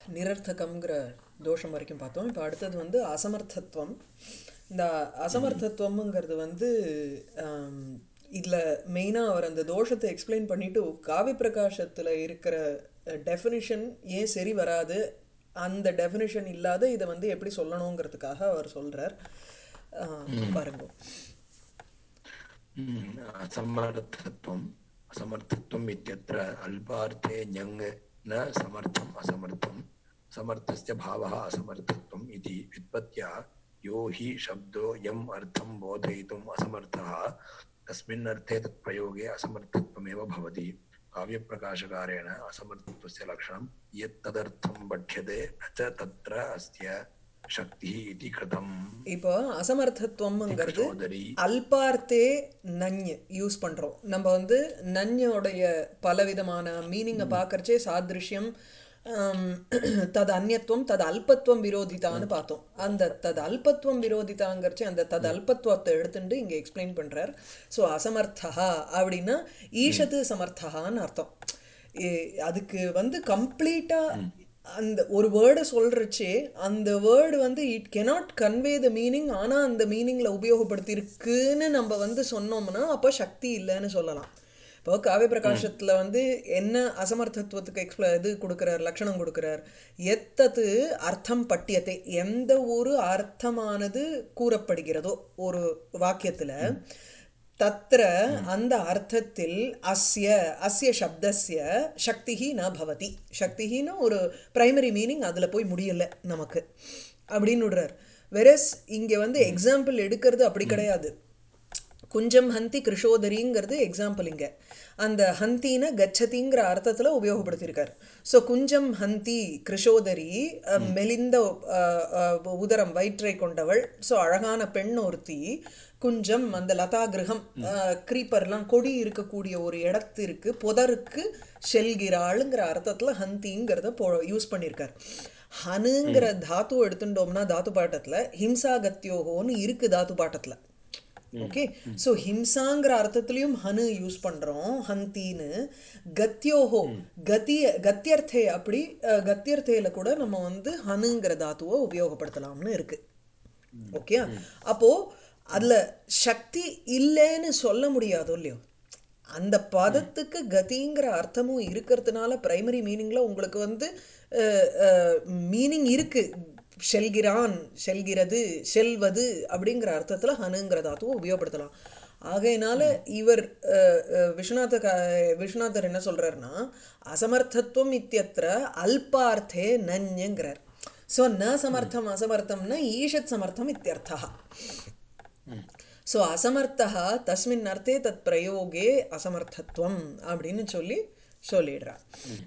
நிரர்த்தகம்ங்கிற தோஷம் வரைக்கும் பார்த்தோம் இப்போ அடுத்தது வந்து அசமர்த்தத்துவம் இந்த அசமர்த்தத்துவம்ங்கிறது வந்து இதில் மெயினாக அவர் அந்த தோஷத்தை எக்ஸ்பிளைன் பண்ணிட்டு காவி பிரகாசத்தில் இருக்கிற டெஃபினிஷன் ஏன் சரி வராது அந்த டெஃபினிஷன் இல்லாத இதை வந்து எப்படி சொல்லணுங்கிறதுக்காக அவர் சொல்கிறார் பாருங்க असमर्थत्वम् असमर्थत्वम् इत्यत्र अल्पार्थे ञङ् न समर्थम् असमर्थम् समर्थस्य भावः असमर्थत्वम् इति व्युत्पत्त्या यो हि शब्दो यम् अर्थं बोधयितुम् असमर्थः तस्मिन् अर्थे तत्प्रयोगे असमर्थत्वमेव भवति काव्यप्रकाशकारेण असमर्थत्वस्य लक्षणं यत् तदर्थं पठ्यते न च तत्र अस्य சக்தி இது கிருதம் இப்போ அசமர்த்தத்துவம்ங்கிறது சோதரி அல்பார்த்தே நஞ்சு யூஸ் பண்ணுறோம் நம்ம வந்து நஞ்சோடைய பலவிதமான மீனிங்கை பார்க்கறச்சே சாதிருஷ்யம் தது அந்நியத்துவம் தது அல்பத்துவம் விரோதிதான்னு பார்த்தோம் அந்த தது அல்பத்துவம் விரோதிதாங்கிறச்சு அந்த தது அல்பத்துவத்தை எடுத்துட்டு இங்கே எக்ஸ்பிளைன் பண்ணுறார் ஸோ அசமர்த்தா அப்படின்னா ஈஷத்து சமர்த்தகான்னு அர்த்தம் அதுக்கு வந்து கம்ப்ளீட்டாக அந்த ஒரு வேர்டை சொல்கிறச்சே அந்த வேர்டு வந்து it cannot convey the meaning ஆனால் அந்த மீனிங்கில் உபயோகப்படுத்தியிருக்குன்னு நம்ம வந்து சொன்னோம்னா அப்போ சக்தி இல்லைன்னு சொல்லலாம் இப்போ காவிய பிரகாசத்தில் வந்து என்ன அசமர்த்தத்துவத்துக்கு எக்ஸ்பிள இது கொடுக்குறார் லட்சணம் கொடுக்குறார் எத்தது அர்த்தம் பட்டியத்தை எந்த ஒரு அர்த்தமானது கூறப்படுகிறதோ ஒரு வாக்கியத்தில் தத்திர அந்த அர்த்தத்தில் அஸ்ய அஸ்ய சப்தஸ்ய சக்திஹி ந பவதி சக்திஹின்னு ஒரு ப்ரைமரி மீனிங் அதில் போய் முடியலை நமக்கு அப்படின்னு விடுறார் வெரஸ் இங்கே வந்து எக்ஸாம்பிள் எடுக்கிறது அப்படி கிடையாது குஞ்சம் ஹந்தி கிருஷோதரிங்கிறது எக்ஸாம்பிள் இங்கே அந்த ஹந்தின கச்சதிங்கிற அர்த்தத்தில் உபயோகப்படுத்தியிருக்கார் ஸோ குஞ்சம் ஹந்தி கிருஷோதரி மெலிந்த உதரம் வயிற்றை கொண்டவள் ஸோ அழகான பெண் ஒருத்தி குஞ்சம் அந்த லதா கிரகம் க்ரீப்பர்லாம் கொடி இருக்கக்கூடிய ஒரு இடத்திற்கு புதருக்கு செல்கிறாளுங்கிற அர்த்தத்தில் ஹந்திங்கிறத போ யூஸ் பண்ணியிருக்கார் ஹனுங்கிற தாத்து எடுத்துட்டோம்னா தாத்து பாட்டத்தில் ஹிம்சா கத்தியோகோன்னு இருக்கு தாத்து பாட்டத்தில் ஓகே ஸோ ஹிம்சாங்கிற அர்த்தத்துலேயும் ஹனு யூஸ் பண்ணுறோம் ஹந்தின்னு கத்தியோஹோ கத்திய கத்தியர்த்தே அப்படி கத்தியர்த்தேல கூட நம்ம வந்து ஹனுங்கிற தாத்துவை உபயோகப்படுத்தலாம்னு இருக்கு ஓகே அப்போது அதில் சக்தி இல்லைன்னு சொல்ல முடியாதோ இல்லையோ அந்த பதத்துக்கு கதிங்கிற அர்த்தமும் இருக்கிறதுனால ப்ரைமரி மீனிங்கில் உங்களுக்கு வந்து மீனிங் இருக்குது செல்கிறான் செல்கிறது செல்வது அப்படிங்கிற அர்த்தத்தில் ஹனுங்கிற தாத்துவை உபயோகப்படுத்தலாம் ஆகையினால இவர் விஸ்வநாத விஸ்வநாதர் என்ன சொல்கிறாருன்னா அசமர்த்தத்துவம் இத்தியத்திர அல்பார்த்தே நஞ்சுங்கிறார் ஸோ ந சமர்த்தம் அசமர்த்தம்னா ஈஷத் சமர்த்தம் இத்தியர்த்தா ஸோ அசமர்த்தா தஸ்மின் அர்த்தே தத் பிரயோகே அசமர்த்தத்துவம் அப்படின்னு சொல்லி சொல்லிடுறா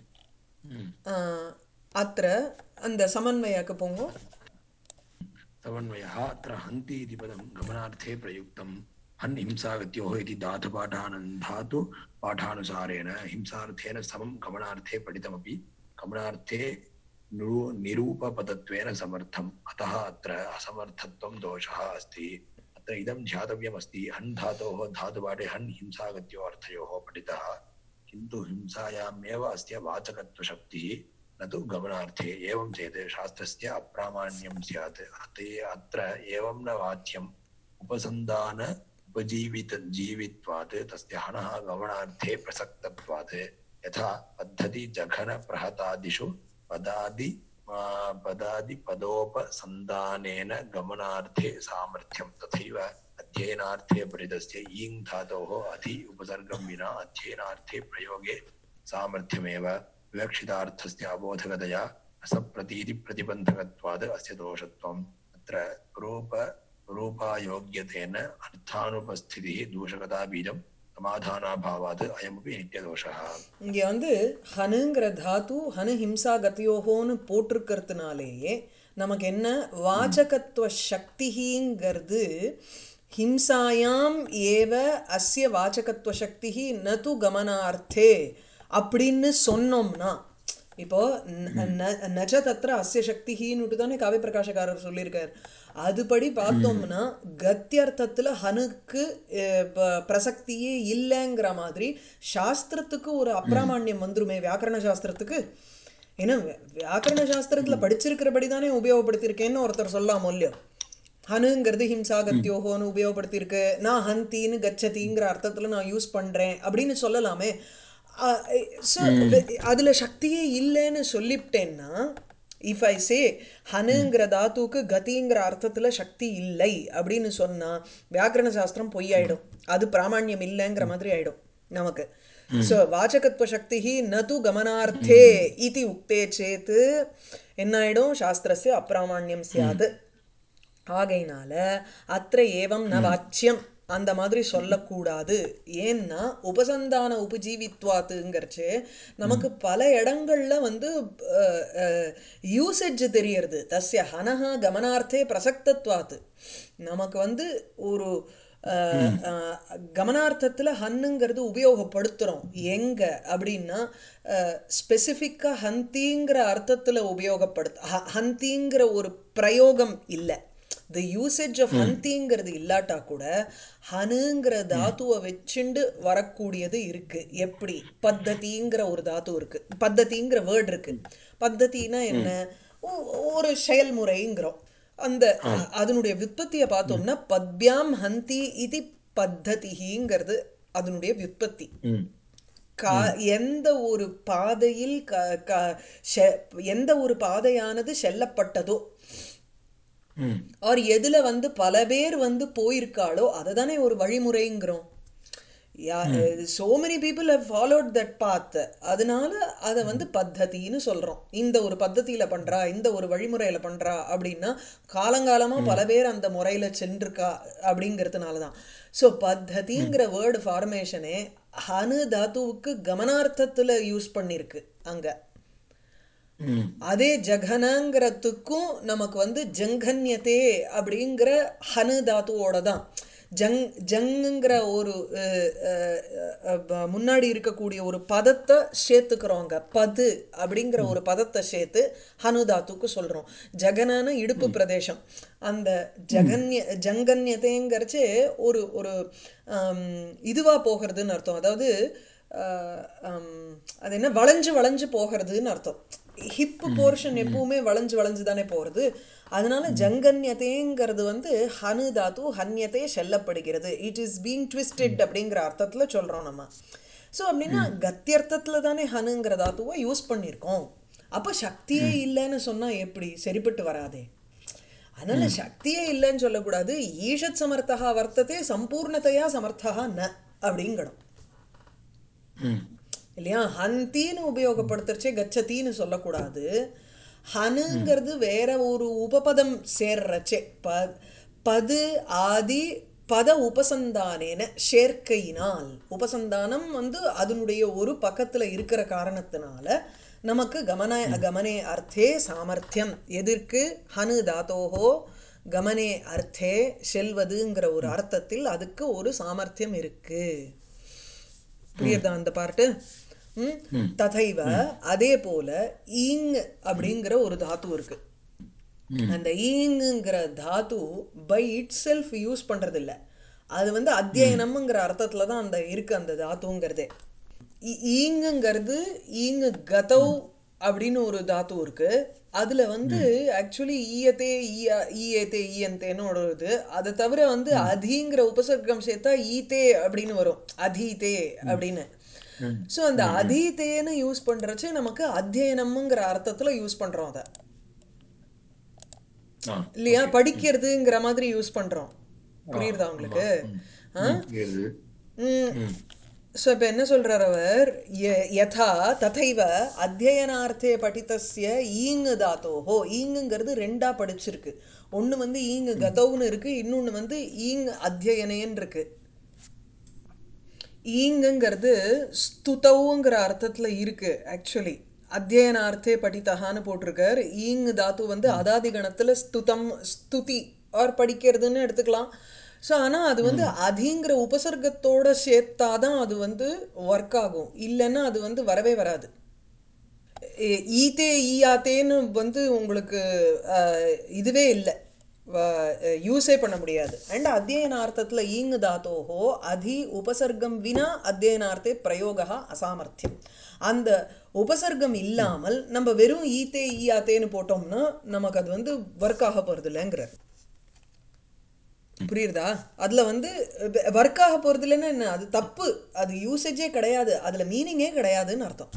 அத்த அந்த சமன்வயக்கு போங்க समन्वयः अत्र हन्ति इति पदं गमनार्थे प्रयुक्तं हन् हिंसागत्योः इति धातुपाठानन् धातु पाठानुसारेण हिंसार्थेन समं गमनार्थे पठितमपि गमनार्थे निरू निरूपपदत्वेन समर्थम् अतः अत्र असमर्थत्वं दोषः अस्ति अत्र इदं ध्यातव्यमस्ति हन् धातोः धातुपाठे हन् हिंसागत्यो अर्थयोः पठितः किन्तु हिंसायामेव अस्य वाचकत्वशक्तिः न तु गमनार्थे एवं चेत् शास्त्रस्य अप्रामाण्यं स्यात् अत अत्र एवं न वाच्यम् उपसन्धान उपजीवित जीवित्वात् तस्य हनः गमनार्थे प्रसक्तत्वात् यथा पद्धति जघनप्रहतादिषु पदादि पदादिपदोपसन्धानेन गमनार्थे सामर्थ्यं तथैव अध्ययनार्थे परितस्य ईङ् धातोः अधि उपसर्गं विना अध्ययनार्थे प्रयोगे सामर्थ्यमेव विवक्षितार्थस्य अबोधकतया असप्रतीतिप्रतिबन्धकत्वात् अस्य दोषत्वम् अत्र रूप रूपायोग्यतेन अर्थानुपस्थितिः दूषकताबीजं சமாதானாபாவாது அயமபி நித்தியதோஷா இங்கே வந்து ஹனுங்கிற தாத்து ஹனு ஹிம்சா கத்தியோகோன்னு போட்டிருக்கிறதுனாலேயே நமக்கு என்ன வாச்சகத்துவ சக்திங்கிறது ஹிம்சாயாம் ஏவ அஸ்ய வாச்சகத்துவ சக்தி நது கமனார்த்தே அப்படின்னு சொன்னோம்னா இப்போ நஜ தத்திர அஸ்ய சக்திஹின்னுட்டு தானே காவிய பிரகாஷக்காரர் சொல்லியிருக்கார் அதுபடி பார்த்தோம்னா கத்தியர்த்தத்தில் ஹனுக்கு பிரசக்தியே இல்லைங்கிற மாதிரி சாஸ்திரத்துக்கு ஒரு அப்பிராமான்யம் வந்துருமே வியாக்கரண சாஸ்திரத்துக்கு ஏன்னா வி- வியாக்கரண சாஸ்திரத்துல படிச்சிருக்கிறபடி தானே உபயோகப்படுத்தியிருக்கேன்னு ஒருத்தர் சொல்லலாம் இல்லையோ ஹனுங்கிறது ஹிம்சா கத்தியோகோன்னு உபயோகப்படுத்தியிருக்கு நான் ஹந்தின்னு கச்சதிங்கிற அர்த்தத்துல நான் யூஸ் பண்றேன் அப்படின்னு சொல்லலாமே ஸோ அதுல சக்தியே இல்லைன்னு சொல்லிவிட்டேன்னா இஃப் ஐ சே ஹனுங்கிற தாத்துக்கு கதிங்கிற அர்த்தத்துல சக்தி இல்லை அப்படின்னு சொன்னா வியாக்கரண சாஸ்திரம் பொய்யாயிடும் அது பிராமாண்யம் இல்லைங்கிற மாதிரி ஆயிடும் நமக்கு ஸோ வாச்சகத்துவ சக்தி ந து கமனார்த்தே இது உக்தே சேத் என்ன ஆயிடும் சாஸ்திரஸ்ய அப்பிராமாண்யம் சியாது ஆகையினால அத்த ஏவம் ந வாச்சியம் அந்த மாதிரி சொல்லக்கூடாது ஏன்னா உபசந்தான உபஜீவித்வாத்துங்கிறச்சு நமக்கு பல இடங்கள்ல வந்து யூசேஜ் தெரியறது தஸ்ய ஹனஹா கமனார்த்தே பிரசக்தத்வாத்து நமக்கு வந்து ஒரு அஹ், அஹ், கமனார்த்தத்துல ஹன்னுங்கிறது உபயோகப்படுத்துறோம் எங்க அப்படின்னா ஸ்பெசிஃபிக்கா ஹந்திங்கிற அர்த்தத்துல உபயோகப்படுத்த ஹ- ஹந்திங்கிற ஒரு பிரயோகம் இல்லை த யூசேஜ் ஆஃப் ஹந்திங்கிறது இல்லாட்டா கூட ஹனுங்கிற தாத்துவை வச்சுண்டு வரக்கூடியது இருக்கு எப்படி பத்ததிங்கிற ஒரு தாத்து இருக்கு பத்ததிங்கிற வேர்ட் இருக்கு பத்ததினா என்ன ஒ- ஒரு செயல்முறைங்கிறோம் அந்த அ- அதனுடைய விற்பத்தியை பார்த்தோம்னா பத்பியாம் ஹந்தி இது பத்ததிங்கிறது அதனுடைய விற்பத்தி ம் கா எந்த ஒரு பாதையில் க க செ- எந்த ஒரு பாதையானது செல்லப்பட்டதோ ம் ஆர் எதுல வந்து பல பேர் வந்து போயிருக்காளோ அதை தானே ஒரு வழிமுறைங்கிறோம் so many people have followed that path அதனால அதை வந்து பத்ததின்னு சொல்றோம் இந்த ஒரு பத்ததியில பண்றா இந்த ஒரு வழிமுறையில பண்றா அப்படின்னா காலங்காலமா பல பேர் அந்த முறையில சென்றிருக்கா அப்படிங்கிறதுனால தான் ஸோ பத்ததிங்கிற வேர்டு ஃபார்மேஷனே ஹனு தாத்துவுக்கு கமனார்த்தத்துல யூஸ் பண்ணிருக்கு அங்க ம் அதே ஜகனங்கிறதுக்கும் நமக்கு வந்து ஜங்கன்யத்தே அப்படிங்கிற ஹனு தாத்துவோட தான் ஜங் ஜங்குங்கிற ஒரு அஹ், அஹ், அஹ், ப- முன்னாடி இருக்கக்கூடிய ஒரு பதத்தை சேர்த்துக்கிறோங்க பது அப்படிங்கிற ஒரு பதத்தை சேர்த்து ஹனு தாத்துக்கு சொல்றோம் ஜகனான இடுப்பு பிரதேசம் அந்த ஜகன்ய ஜங்கன்யத்தைங்கிறச்சு ஒரு ஒரு ஆம், இதுவா போகிறதுன்னு அர்த்தம் அதாவது ஆஹ், ஆம், அது என்ன வளைஞ்சு வளைஞ்சு போகிறதுன்னு அர்த்தம் ஹிப் போர்ஷன் எப்பவுமே வளைஞ்சு வளைஞ்சு தானே போகிறது அதனால ஜங்கன்யதேங்கிறது வந்து ஹனு தாத்து ஹன்யத்தே செல்லப்படுகிறது இட் இஸ் பீங் ட்விஸ்டட் அப்படிங்கிற அர்த்தத்தில் சொல்கிறோம் நம்ம ஸோ அப்படின்னா கத்தியர்த்தத்தில் தானே ஹனுங்கிற தாத்துவை யூஸ் பண்ணியிருக்கோம் அப்போ சக்தியே இல்லைன்னு சொன்னால் எப்படி சரிப்பட்டு வராதே அதனால சக்தியே இல்லைன்னு சொல்லக்கூடாது ஈஷத் சமர்த்தகா வர்த்ததே சம்பூர்ணத்தையா சமர்த்தகா ந அப்படிங்கணும் ம் இல்லையா ஹந்தின்னு உபயோகப்படுத்துறச்சே கச்சத்தின்னு சொல்லக்கூடாது ஹனுங்கிறது வேற ஒரு உபபதம் சேர்றச்சே ப பது ஆதி பத உபசந்தானேன சேர்க்கையினால் உபசந்தானம் வந்து அதனுடைய ஒரு பக்கத்துல இருக்கிற காரணத்தினால நமக்கு கமன கமனே அர்த்தே சாமர்த்தியம் எதற்கு ஹனு தாத்தோஹோ கமனே அர்த்தே செல்வதுங்கிற ஒரு அர்த்தத்தில் அதுக்கு ஒரு சாமர்த்தியம் இருக்கு புரியுதா அந்த பார்ட்டு ம் ததைவ அதே போல ஈங் அப்படிங்கிற ஒரு தாத்து இருக்கு அந்த ஈங்குங்கிற தாத்து பை இட் செல்ஃப் யூஸ் பண்றது இல்ல அது வந்து அத்தியனம்ங்கிற அர்த்தத்துல தான் அந்த இருக்கு அந்த தாத்துங்கிறதே ஈ- ஈங்குங்கிறது ஈங்கு கதவ் அப்படின்னு ஒரு தாத்து இருக்கு அதுல வந்து ஆக்சுவலி ஈயத்தே ஈய ஈயத்தே ஈயந்தேன்னு ஒரு இது அதை தவிர வந்து அதிங்கிற உபசர்க்கம் சேர்த்தா ஈத்தே அப்படின்னு வரும் அதீதே அப்படின்னு ம் ஸோ அந்த அதீதேன்னு யூஸ் பண்றச்சு நமக்கு அத்தியனம்ங்கிற அர்த்தத்துல யூஸ் பண்றோம் அதை ஆ இல்லையா படிக்கிறதுங்கிற மாதிரி யூஸ் பண்றோம் புரியுதா உங்களுக்கு ஆ? ம் புரியுது ம் ஸோ இப்போ என்ன சொல்றார் அவர் ய- யதா ததைவ அத்தியனார்த்தே படித்தஸ்ய ஈங்கு தாத்தோஹோ ஈங்குங்கிறது ரெண்டா படிச்சிருக்கு ஒன்று வந்து ஈங்கு கதவுன்னு இருக்கு இன்னொன்று வந்து ஈங் அத்தியனேன்னு இருக்கு ஈங்குங்கிறது ஸ்துதவுங்கிற அர்த்தத்துல இருக்கு ஆக்சுவலி அத்தியனார்த்தே படித்தகான்னு போட்டிருக்கார் ஈங்கு தாத்து வந்து அதாதி கணத்துல ஸ்துதம் ஸ்துதி ஆர் படிக்கிறதுன்னு எடுத்துக்கலாம் ஸோ ஆனால் அது வந்து அதிங்கிற உபசர்க்கத்தோட சேர்த்தாதான் அது வந்து ஒர்க் ஆகும் இல்லைன்னா அது வந்து வரவே வராது எ- ஈத்தே ஈயாத்தேன்னு வந்து உங்களுக்கு அஹ், இதுவே இல்லை யூஸே பண்ண முடியாது அண்ட் அத்தியனார்த்தத்தில் ஈங்கு தாத்தோஹோ அதி உபசர்க்கம் வினா அத்தியனார்த்தே பிரயோகா அசாமர்த்தியம் அந்த உபசர்க்கம் இல்லாமல் நம்ம வெறும் ஈத்தே ஈயாத்தேன்னு போட்டோம்னா நமக்கு அது வந்து ஒர்க் ஆக போகிறது இல்லைங்கிறார் புரியுறதா அதுல வந்து ஒர்க் ஆக போறது இல்லைன்னா என்ன அது தப்பு அது யூசேஜே கிடையாது அதுல மீனிங்கே கிடையாதுன்னு அர்த்தம்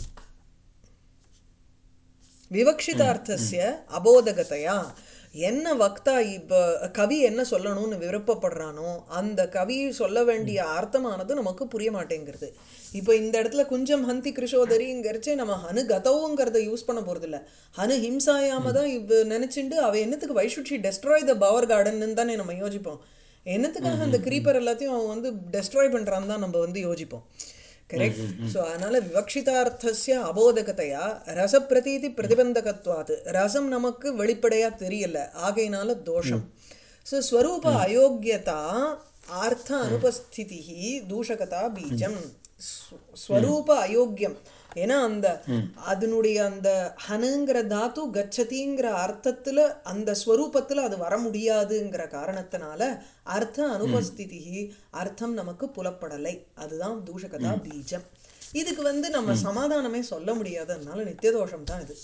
விவக்ஷிதார்த்தசிய அபோதகத்தையா என்ன வக்தா இப்போ கவி என்ன சொல்லணும்னு விருப்பப்படுறானோ அந்த கவி சொல்ல வேண்டிய அர்த்தமானது நமக்கு புரிய மாட்டேங்கிறது இப்போ இந்த இடத்துல குஞ்சம் ஹந்தி கிருஷோதரிங்கிறச்சே நம்ம ஹனு கதவுங்கிறத யூஸ் பண்ண போகிறதில்ல ஹனு ஹிம்சாயாம தான் இவ நினச்சிண்டு அவ என்னத்துக்கு why should she destroy the power garden தானே நம்ம யோசிப்போம் என்னத்துக்காக அந்த கிரீப்பர் எல்லாத்தையும் அவன் வந்து டெஸ்ட்ராய் பண்ணுறான்னு தான் நம்ம வந்து யோசிப்போம் கரெக்ட் ஸோ அதனால விவக்ஷிதார்த்தசிய அபோதகத்தையா ரசப்பிரதீதி பிரதிபந்தகத்வாது ரசம் நமக்கு வெளிப்படையா தெரியல ஆகையினால தோஷம் ஸோ ஸ்வரூப அயோக்கியதா ஆர்த்த அனுபஸ்திதி தூஷகதா பீஜம் ஸ்வரூப அயோக்கியம் ஏன்னா அந்த அதனுடைய அந்த ஹனுங்கிற தாத்து கச்சதிங்கிற அர்த்தத்துல அந்த ஸ்வரூபத்துல அது வர முடியாதுங்கிற காரணத்தினால அர்த்த அனுபஸ்திதி அர்த்தம் நமக்கு புலப்படலை அதுதான் தூஷகதா பீஜம் இதுக்கு வந்து நம்ம சமாதானமே சொல்ல முடியாது அதனால நித்தியதோஷம் தான் இது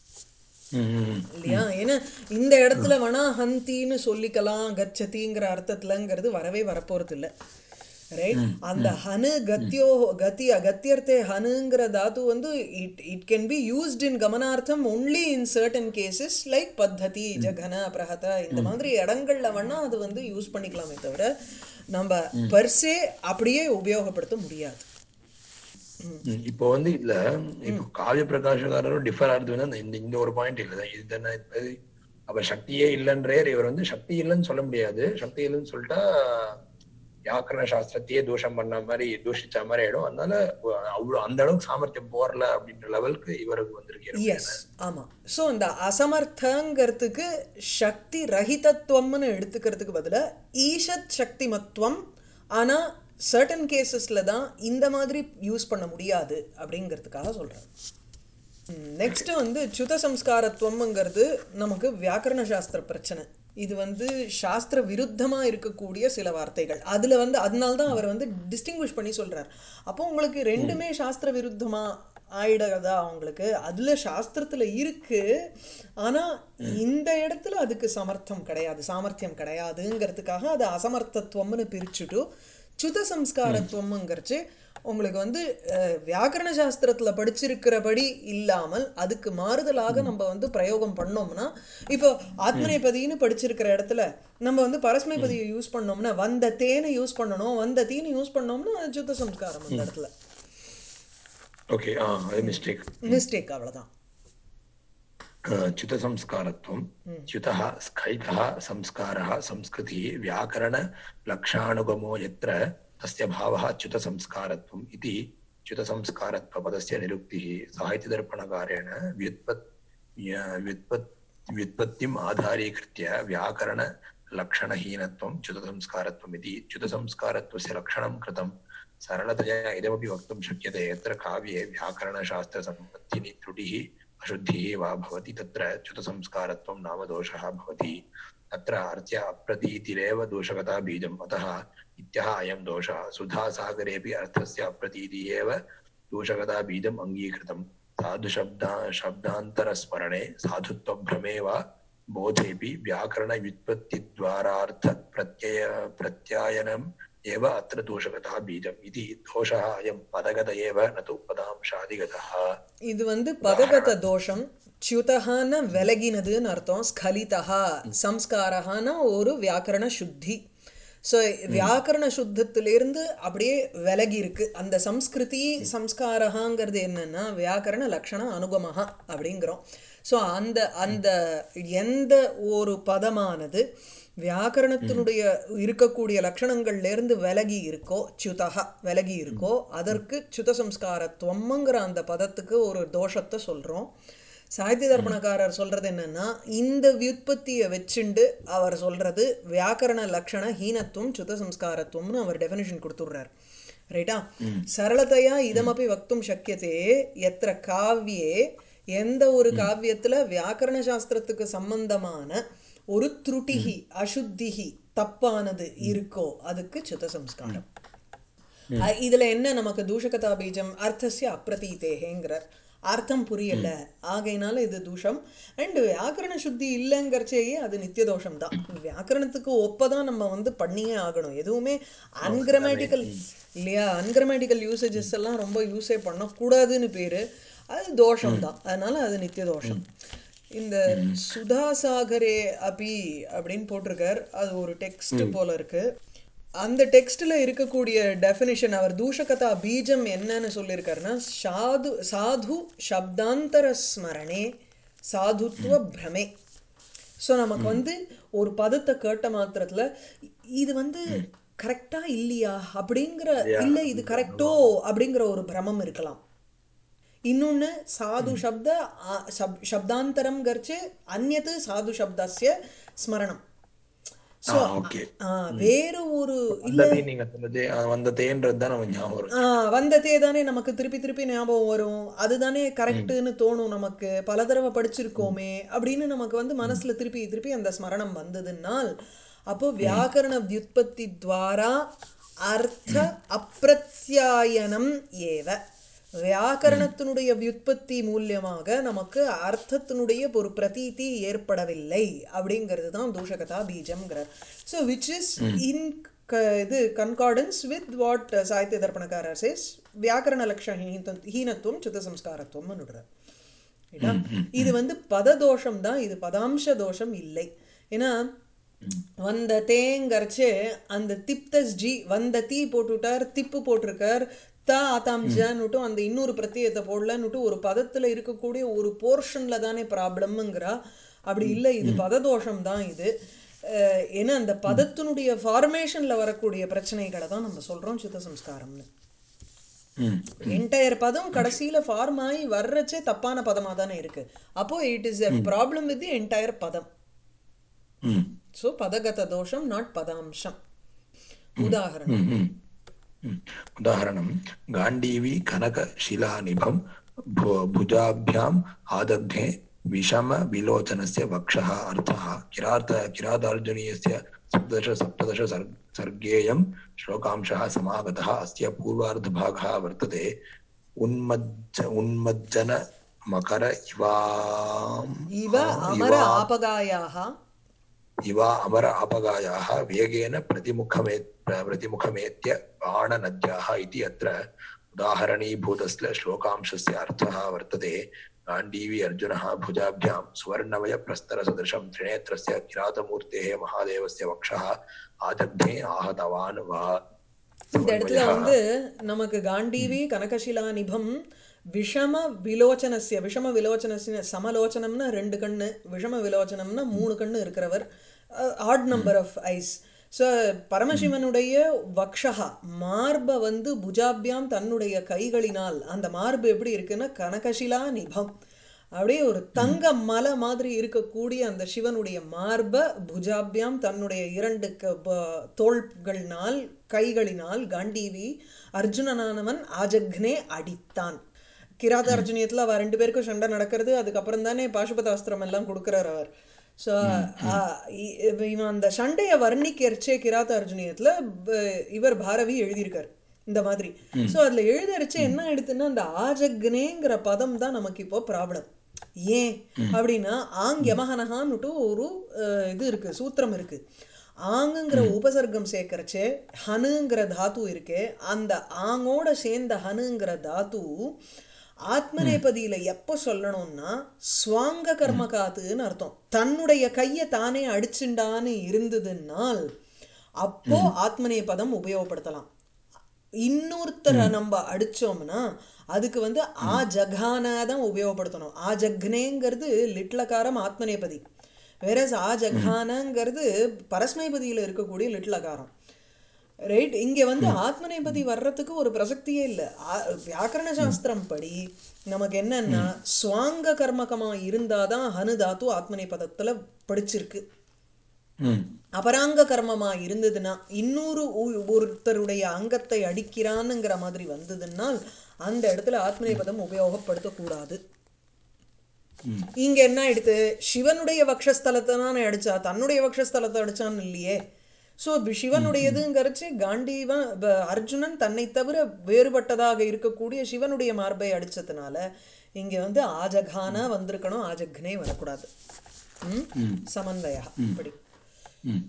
இல்லையா ஏன்னா இந்த இடத்துல வேணா ஹந்தின்னு சொல்லிக்கலாம் கச்சதிங்கிற அர்த்தத்துலங்கிறது வரவே வரப்போறது இல்லை ரைட் அந்த ஹனு கத்தியோ கத்தி அகத்தியர்த்தே ஹனுங்கிற தாத்து வந்து it it can be used in கமனார்த்தம் only in certain cases like பத்ததி ஜகன பிரஹத இந்த மாதிரி இடங்கள்ல வேணா அது வந்து யூஸ் பண்ணிக்கலாமே தவிர நம்ம பர்சே அப்படியே உபயோகப்படுத்த முடியாது இப்போ வந்து இதுல இப்போ காவிய பிரகாசகாரரும் டிஃபர் ஆகுதுன்னா இந்த இந்த ஒரு பாயிண்ட் இல்ல இது என்ன அப்ப சக்தியே இல்லைன்றே இவர் வந்து சக்தி இல்லைன்னு சொல்ல முடியாது சக்தி இல்லைன்னு சொல்லிட்டா வியாக்கரண சாஸ்திரத்தையே தூஷம் பண்ண மாதிரி தூஷிச்ச மாதிரி ஆயிடும் அதனால அவ்வளவு அந்த அளவுக்கு சாமர்த்தியம் போறல அப்படின்ற லெவலுக்கு இவருக்கு வந்திருக்கு எஸ் ஆமா ஸோ இந்த அசமர்த்தங்கிறதுக்கு சக்தி ரஹிதத்துவம்னு எடுத்துக்கிறதுக்கு பதிலா ஈஷத் சக்தி மத்துவம் ஆனா சர்டன் கேசஸ்ல தான் இந்த மாதிரி யூஸ் பண்ண முடியாது அப்படிங்கிறதுக்காக சொல்றேன் நெக்ஸ்ட் வந்து சுத சம்ஸ்காரத்துவம்ங்கிறது நமக்கு வியாக்கரண சாஸ்திர பிரச்சனை இது வந்து சாஸ்திர விருத்தமா இருக்கக்கூடிய சில வார்த்தைகள் அதுல வந்து அதனால தான் அவர் வந்து டிஸ்டிங்விஷ் பண்ணி சொல்றார் அப்போ உங்களுக்கு ரெண்டுமே சாஸ்திர விருத்தமா ஆயிடாதா அவங்களுக்கு அதுல சாஸ்திரத்துல இருக்கு ஆனா இந்த இடத்துல அதுக்கு சமர்த்தம் கிடையாது சாமர்த்தியம் கிடையாதுங்கிறதுக்காக அது அசமர்த்தத்துவம்னு பிரிச்சுட்டு சுத சம்ஸ்காரத்துவம்ங்கிறச்சு உங்களுக்கு வந்து வியாக்கரண சாஸ்திரத்துல படிச்சிருக்கிறபடி இல்லாமல் அதுக்கு மாறுதலாக நம்ம வந்து பிரயோகம் பண்ணோம்னா இப்போ ஆத்மநேபதினு படிச்சிருக்கிற இடத்துல நம்ம வந்து பரஸ்மைபதியை யூஸ் பண்ணோம்னா வந்த தேனை யூஸ் பண்ணணும் வந்த தீனு யூஸ் பண்ணோம்னா அது சுத்த சம்ஸ்காரம் அந்த இடத்துல ஓகே ஆ அது மிஸ்டேக் மிஸ்டேக் அவ்வளவுதான் च्युतसंस्कारत्वं च्युतः स्खलितः संस्कारः संस्कृतिः व्याकरणलक्षानुगमो यत्र तस्य भावः च्युतसंस्कारत्वम् इति च्युतसंस्कारत्वपदस्य निरुक्तिः साहित्यदर्पणकारेण व्युत्पत् व्युत्पत् व्युत्पत्तिम् आधारीकृत्य व्याकरणलक्षणहीनत्वं च्युतसंस्कारत्वम् इति च्युतसंस्कारत्वस्य लक्षणं कृतं सरलतया इदमपि वक्तुं शक्यते यत्र काव्ये व्याकरणशास्त्रसम्पत्तिनि त्रुटिः अशुद्धिः वा भवति तत्र च्युतसंस्कारत्वं नाम दोषः भवति तत्र अर्थ्य अप्रतीतिरेव दोषगता बीजम् अतः इत्यः अयं दोषः सुधासागरेऽपि अर्थस्य अप्रतीतिः एव दोषगता बीजम् अङ्गीकृतं साधुशब्दा शब्दान्तरस्मरणे साधुत्वभ्रमे वा बोधेऽपि व्याकरणव्युत्पत्तिद्वारार्थप्रत्यय प्रत्यायनम् एव अत्र दोषगतः बीजम् इति दोषः अयं पदगत एव न तु पदांशादिगतः இது வந்து பதகத தோஷம் च्युतஹான விலகினதுன்னு அர்த்தம் ஸ்கலிதா சம்ஸ்காரஹான ஒரு வியாக்கரண சுத்தி ஸோ வியாக்கரண சுத்தத்திலிருந்து அப்படியே விலகி இருக்கு அந்த சம்ஸ்கிருதி சம்ஸ்காரகாங்கிறது என்னன்னா வியாக்கரண லக்ஷண அனுகமஹா அப்படிங்கிறோம் ஸோ அந்த அந்த எந்த ஒரு பதமானது வியாக்கரணத்தினுடைய இருக்கக்கூடிய லட்சணங்கள்லேருந்து விலகி இருக்கோ ச்சுதகா விலகி இருக்கோ அதற்கு சுத சம்ஸ்காரத்துவம்ங்கிற அந்த பதத்துக்கு ஒரு தோஷத்தை சொல்கிறோம் சாகித்ய தர்ப்பணக்காரர் சொல்றது என்னன்னா இந்த வியுற்பத்தியை வச்சுண்டு அவர் சொல்றது வியாக்கரண லக்ஷண ஹீனத்துவம் சுத சம்ஸ்காரத்துவம்னு அவர் டெஃபினிஷன் கொடுத்துடுறார் ரைட்டா சரளத்தையா இதமப்பி வக்தும் சக்கியத்தே எத்திர காவியே எந்த ஒரு காவியத்துல வியாக்கரண சாஸ்திரத்துக்கு சம்பந்தமான ஒரு த்ருட்டிஹி அசுத்திஹி தப்பானது இருக்கோ அதுக்கு சித்த சம்ஸ்காரம் அ- இதுல என்ன நமக்கு தூஷகதா பீஜம் அர்த்தசிய அப்பிரதீதேகேங்கிறார் அர்த்தம் புரியல ஆகையினால இது தூஷம் அண்ட் வியாக்கரண சுத்தி இல்லைங்கிறச்சேயே அது நித்திய தோஷம் தான் வியாக்கரணத்துக்கு ஒப்பதான் நம்ம வந்து பண்ணியே ஆகணும் எதுவுமே அன்கிரமேட்டிக்கல் இல்லையா அன்கிரமேட்டிக்கல் யூசேஜஸ் எல்லாம் ரொம்ப யூஸே பண்ணக்கூடாதுன்னு பேரு அது தோஷம் தான் அதனால அது நித்திய தோஷம் இந்த சுதாசாகரே அபி அப்படின்னு போட்டிருக்கார் அது ஒரு டெக்ஸ்ட் போல இருக்கு அந்த டெக்ஸ்ட்ல இருக்கக்கூடிய டெஃபினிஷன் அவர் தூஷகதா பீஜம் என்னன்னு சொல்லியிருக்காருன்னா சாது சாது சப்தாந்தர ஸ்மரணே சாதுத்துவ பிரமே ஸோ நமக்கு வந்து ஒரு பதத்தை கேட்ட மாத்திரத்துல இ- இது வந்து கரெக்டா இல்லையா அப்படிங்கிற இல்ல இது கரெக்டோ அப்படிங்கிற ஒரு பிரமம் இருக்கலாம் இன்னொன்னு சாது சப்த ஆ, சப்- சப்தாந்தரம் கர்ச்சு அந்நது சாது சப்தஸ்ய ஸ்மரணம் ஸோ ஓகே வேறு ஒரு வந்ததே நீங்க சொன்னது அஹ், வந்ததேன்றது தான் நமக்கு ஞாபகம் வரும் ஆ, வந்ததே தானே நமக்கு திருப்பி திருப்பி ஞாபகம் வரும் அதுதானே கரெக்டுன்னு தோணும் நமக்கு பல தடவை படிச்சிருக்கோமே அப்படின்னு நமக்கு வந்து மனசுல திருப்பி திருப்பி அந்த ஸ்மரணம் வந்ததுனால் அப்போ வியாக்கரண வியுத்பத்தி துவாரா அர்த்த அப்பிரத்யாயனம் ஏவ வியாக்கரணத்தினுடைய வியுத்பத்தி மூலியமாக நமக்கு அர்த்தத்தினுடைய ஒரு பிரதீதி ஏற்படவில்லை அப்படிங்கிறது தான் தூஷகதா பீஜம்ங்கிறார் ஸோ விச் இஸ் இன் இது கன்கார்டன்ஸ் வித் வாட் சாகித்ய தர்ப்பணக்காரர் சேஸ் வியாக்கரண லக்ஷ ஹீன- ஹீனத்துவம் சித்த சம்ஸ்காரத்துவம்னு விடுறார் ரைட்டா? இது வந்து பததோஷம் தான் இது பதாம்ச தோஷம் இல்லை ஏன்னா வந்த தேங்கரைச்சு அந்த திப்தஸ் ஜி வந்த தீ போட்டுவிட்டார் திப்பு போட்டிருக்கார் த ஆதாம்ஜன்னுட்டும் அந்த இன்னொரு பிரத்யேகத்தை போடலன்னுட்டு ஒரு பதத்துல இருக்கக்கூடிய ஒரு போர்ஷன்ல தானே ப்ராப்ளம்ங்கிறா அப்படி இல்லை இது பததோஷம் தான் இது அஹ், ஏன்னா அந்த பதத்தினுடைய ஃபார்மேஷன்ல வரக்கூடிய பிரச்சனைகளை தான் நம்ம சொல்றோம் சித்த சம்ஸ்காரம்னு ம் என்டையர் பதம் கடைசியில ஃபார்ம் ஆகி வர்றச்சே தப்பான பதமா தானே இருக்கு அப்போ it is a problem with the entire பதம் ம் ஸோ பதகத தோஷம் நாட் பதாம்சம் உதாகரணம் ம், ம். ம். उदाहरणं गाण्डीवी कनकशिलानिभं भु- भुजाभ्याम् आदग्धे विषमविलोचनस्य वक्षः अर्थः किरात किरातार्जुनीयस्य सप्तदश सप्तदश सर् सर्गेयं श्लोकांशः समागतः अस्य पूर्वार्धभागः वर्तते उन्मज्ज उन्मज्जनमकर इवाम् இவ அமர इवा ஆபகாயாக इवा अमर अपगायाः वेगेन प्रतिमुखमे प्रतिमुखमेत्य बाणनद्याः इति अत्र उदाहरणीभूतस्य श्लोकांशस्य अर्थः वर्तते गाण्डीवी अर्जुनः भुजाभ्यां सुवर्णमयप्रस्तरसदृशं त्रिनेत्रस्य किरातमूर्तेः महादेवस्य वक्षः आजग्धे आहतवान् वा இந்த இடத்துல வந்து நமக்கு காண்டீவி கனகशिला நிபம் விஷம விலோச்சனஸ்ய விஷம விலோச்சனஸ்ய சமலோச்சனம்னா ரெண்டு கண்ணு விஷம விலோச்சனம்னா மூணு கண்ணு இருக்கிறவர் odd number of eyes so பரமசிவனுடைய வக்ஷகா மார்பை வந்து புஜாபியாம் தன்னுடைய கைகளினால் அந்த மார்பு எப்படி இருக்குன்னா கனகशिला நிபம் அப்படியே ஒரு தங்க மலை மாதிரி இருக்கக்கூடிய அந்த சிவனுடைய மார்ப புஜாபியாம் தன்னுடைய இரண்டு க- ப- தோள்களினால் கைகளினால் காண்டீவி அர்ஜுனனானவன் ஆஜக்னே அடித்தான் கிராத அர்ஜுனியத்துல அவ ரெண்டு பேருக்கும் சண்டை நடக்கிறது அதுக்கப்புறம் தானே பாசுபதாஸ்திரம் எல்லாம் கொடுக்குறார் அவர் ஸோ இவன் அந்த சண்டையை வர்ணிக்கிறச்சே கிராத அர்ஜுனியத்துல ப- இவர் பாரவி எழுதியிருக்கார் இந்த மாதிரி ஸோ அதுல எழுதரிச்சு என்ன எடுத்துன்னா அந்த ஆஜக்னேங்கிற பதம் தான் நமக்கு இப்போ ப்ராப்ளம் ஏன் அப்படின்னா ஆங் யமஹனஹான்னுட்டு ஒரு அஹ், இது இருக்கு சூத்திரம் இருக்கு ஆங்குங்கிற உபசர்க்கம் சேர்க்கறச்சே ஹனுங்கிற தாத்து இருக்கே அந்த ஆங்கோட சேர்ந்த ஹனுங்கிற தாத்து ஆத்மநேபதியில எப்போ சொல்லணும்னா ஸ்வாங்க கர்மகாத்துன்னு அர்த்தம் தன்னுடைய கையை தானே அடிச்சுண்டான்னு இருந்ததுனால் அப்போ ஆத்மநேபதம் உபயோகப்படுத்தலாம் இன்னொருத்தரை நம்ம அடிச்சோம்னா அதுக்கு வந்து ஆ ஜகானா தான் உபயோகப்படுத்தணும் ஆ ஜக்னேங்கிறது லிட்லகாரம் ஆத்மநேபதி வேற ஆ ஜகானங்கிறது பரஸ்மைபதியில இருக்கக்கூடிய லிட்லகாரம் ரைட் இங்க வந்து ஆத்மநேபதி வர்றதுக்கு ஒரு பிரசக்தியே இல்லை வியாக்கரண சாஸ்திரம் படி நமக்கு என்னன்னா ஸ்வாங்க கர்மகமா இருந்தாதான் ஹனு தாத்து ஆத்மநேபதத்துல படிச்சிருக்கு ம் அபராங்க கர்மமா இருந்ததுன்னா இன்னொரு ஒ- ஒருத்தருடைய அங்கத்தை அடிக்கிறான்னுங்கிற மாதிரி வந்ததுன்னால் அந்த இடத்துல ஆத்மநேபதம் உபயோகப்படுத்தக்கூடாது இங்க என்ன ஆயிடுத்து சிவனுடைய வக்ஷஸ்தலத்தை தானே அடிச்சா தன்னுடைய வக்ஷஸ்தலத்தை அடிச்சான்னு இல்லையே ஸோ சிவனுடையதுங்கிறச்சு காண்டீவன் ப- அர்ஜுனன் தன்னை தவிர வேறுபட்டதாக இருக்கக்கூடிய சிவனுடைய மார்பை அடிச்சதுனால இங்க வந்து ஆஜகானா வந்திருக்கணும் ஆஜக்னே வரக்கூடாது ம் சமன்வயா இப்படி ம்.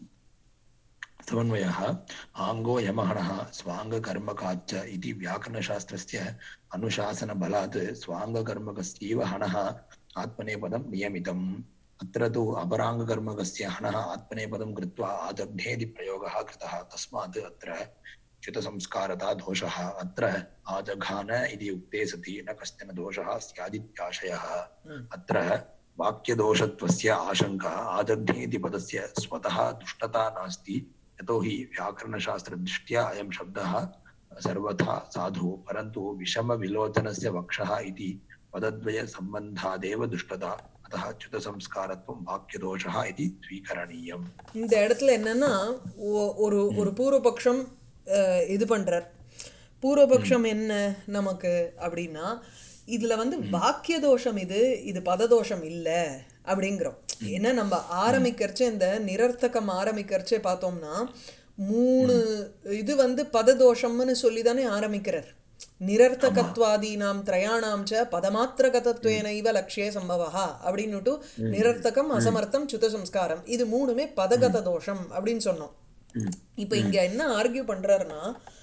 समन्वयः आङ्गो यमहणः स्वाङ्गकर्मकाच्च इति व्याकरणशास्त्रस्य अनुशासनबलात् स्वाङ्गकर्मकस्यैव हणः आत्मनेपदं नियमितम् अत्र तु अपराङ्गकर्मकस्य हणः आत्मनेपदं कृत्वा आदग्धेति प्रयोगः कृतः तस्मात् अत्र च्युतसंस्कारता दोषः अत्र आजघान इति उक्ते सति न कश्चन दोषः स्यादित्याशयः अत्र वाक्यदोषत्वस्य आशङ्का आदग्धेति पदस्य स्वतः दुष्टता नास्ति यतोहि व्याकरणशास्त्रदृष्ट्या अयं शब्दः सर्वथा साधु परन्तु विषमविलोचनस्य वक्षः इति पदद्वयसम्बन्धादेव दुष्टता अतः च्युतसंस्कारत्वं वाक्यदोषः इति स्वीकरणीयम् இந்த இடத்துல என்னன்னா ஒ- ஒரு ஒரு பூர்வபக்ஷம் அஹ், இது பண்றார் பூர்வபக்ஷம் என்ன நமக்கு அப்படின்னா இதுல வந்து வாக்கிய தோஷம் இது இது பததோஷம் இல்ல அப்படிங்கிறோம் ஏன்னா நம்ம ஆரம்பிக்கிறச்சே இந்த நிரர்த்தகம் ஆரம்பிக்கிறச்சே பார்த்தோம்னா மூணு இது வந்து பததோஷம்னு சொல்லி தானே ஆரம்பிக்கிறார் நிரர்த்தகத்வாதீனாம் திரயாணாம் ச பதமாத்திரகதத்வேன இவ லக்ஷ்யே சம்பவா அப்படின்னுட்டு நிரர்த்தகம் அசமர்த்தம் சுத்த சம்ஸ்காரம் இது மூணுமே பதகத தோஷம் அப்படின்னு சொன்னோம் இப்போ இங்க என்ன ஆர்கியூ பண்றாருன்னா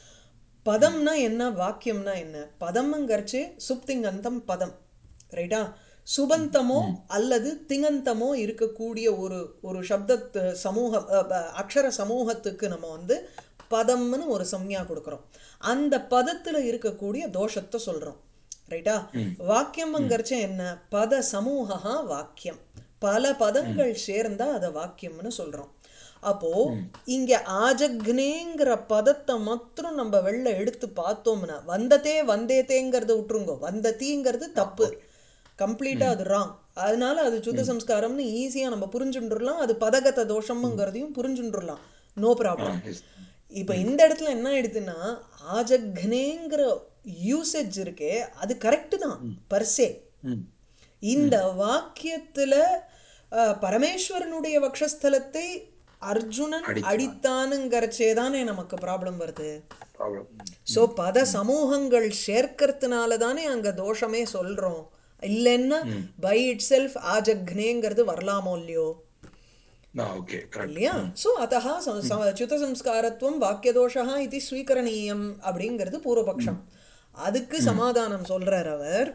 பதம்னா என்ன வாக்கியம்னா என்ன பதம்ங்கிறச்சு சுப்திங்கந்தம் பதம் ரைட்டா சுபந்தமோ அல்லது திங்கந்தமோ இருக்கக்கூடிய ஒரு ஒரு சப்த சமூகம் அ, ப, அக்ஷர சமூகத்துக்கு நம்ம வந்து பதம்னு ஒரு சம்ஞா கொடுக்குறோம் அந்த பதத்துல இருக்கக்கூடிய தோஷத்தை சொல்றோம் ரைட்டா வாக்கியம்ங்கிறச்ச என்ன பத சமூகா வாக்கியம் பல பதங்கள் சேர்ந்தா அதை வாக்கியம்னு சொல்றோம் அப்போ இங்க ஆஜக்னேங்கிற பதத்தை மாத்திரம் நம்ம வெளில எடுத்து பார்த்தோம்னா வந்ததே வந்தேதேங்கிறத விட்டுருங்கோ வந்ததீங்கிறது தப்பு கம்ப்ளீட்டா அது ராங் அதனால அது சுத்த சம்ஸ்காரம்னு ஈஸியா நம்ம புரிஞ்சுட்டுலாம் அது பதகத தோஷம்ங்கிறதையும் புரிஞ்சுட்டுலாம் நோ ப்ராப்ளம் yes. இப்போ இந்த இடத்துல என்ன ஆயிடுதுன்னா ஆஜக்னேங்கிற யூசேஜ் இருக்கே அது கரெக்டு தான் பர்சே ம். இந்த வாக்கியத்துல அஹ், பரமேஸ்வரனுடைய வக்ஷஸ்தலத்தை அர்ஜுனன் அடித்தானுங்கிறச்சே தானே நமக்கு ப்ராப்ளம் வருது Problem. சோ பத சமூகங்கள் சேர்க்கறதுனால தானே அங்க தோஷமே சொல்றோம் இல்லைன்னா பை இட் செல்ஃப் ஆஜக்னேங்கிறது வரலாமோ இல்லையோ Ah, okay, correct. இல்லையா சோ அத்தः ச- ச- च्युत संस्कारत्वம் வாக்கியதோஷः இது ஸ்வீகரணீயம் அப்படிங்கிறது பூர்வபக்ஷம் அதுக்கு சமாதானம் சொல்றார் அவர்